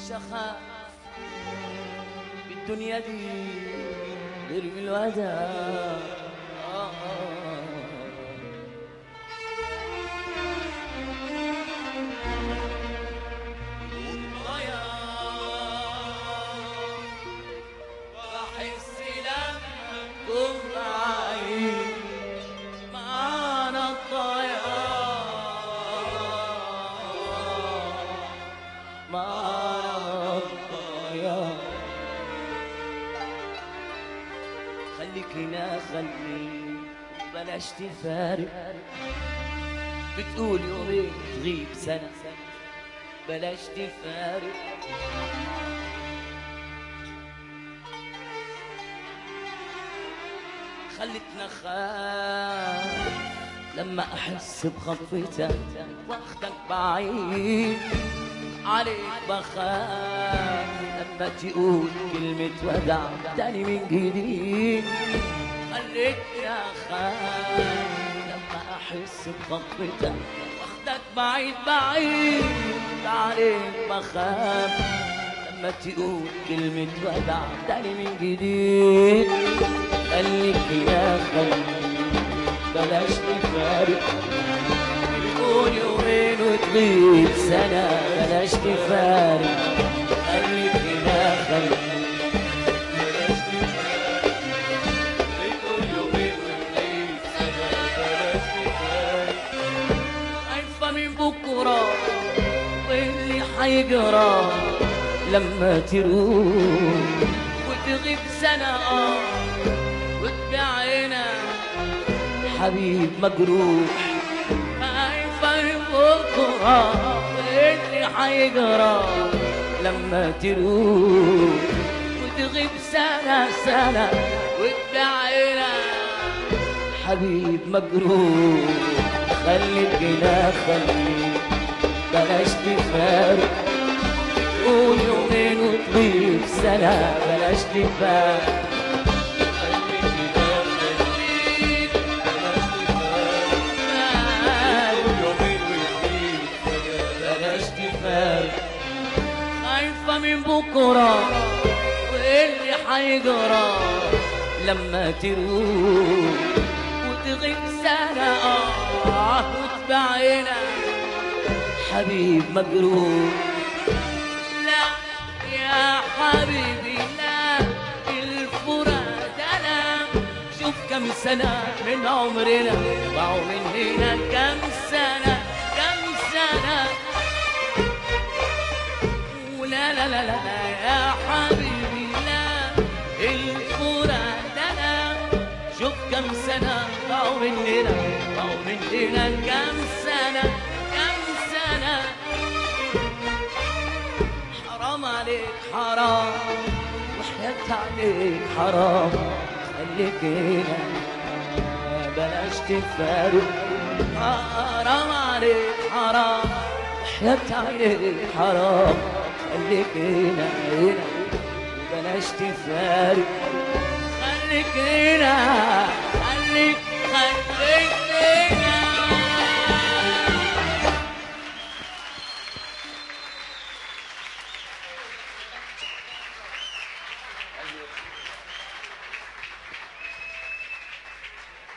مش اخاف بالدنيا دي غير من الوداع آه آه. بحس لما تكون معي معانا الطيار معانا الطيار خليك هنا خليك بلاش تفارق بتقول يومين تغيب سنة بلاش تفارق خلتنا خاف لما احس بخطفتك واخدك بعيد عليك بخاف لما تقول كلمة ودع تاني من جديد خلتني اخاف لما احس بخطفتك واخدك بعيد بعيد عليك بخاف لما تقول كلمة ودع تاني من جديد خليك يا خليك بلاش نفارق بتقول يومين وتغيب سنة بلاش نفارق خليك يا خليك بلاش نفارق بتقول يومين وتغيب سنة بلاش نفارق خايفة من بكرة واللي حيجرى لما تروح وتغيب سنة اه وتبيعنا حبيب مجروح خايفة من بكرة واللي حيجرى لما تروح وتغيب سنة سنة وتبيعنا حبيب مجروح خليك هنا خليك بلاش تفارق قول يومين وتغيب سنة بلاش تفارق بلاش تفارق خايفة من بكرة واللي حيجرى لما تروح وتغيب سنة اه وتبعنا حبيب مجروح لا يا حبيبي لا الفراد لا شوف كم سنة من عمرنا ضاعوا من هنا كم سنة كم سنة ولا لا لا لا لا يا حبيبي لا الفراد لا شوف كم سنة ضاعوا مننا ضاعوا مننا كم سنة كم سنة حرام عليك حرام وحياة عليك حرام خليك هنا بلاش تفارق حرام عليك حرام وحياة عليك حرام خليك هنا هنا بلاش تفارق خليك هنا خليك خليك هنا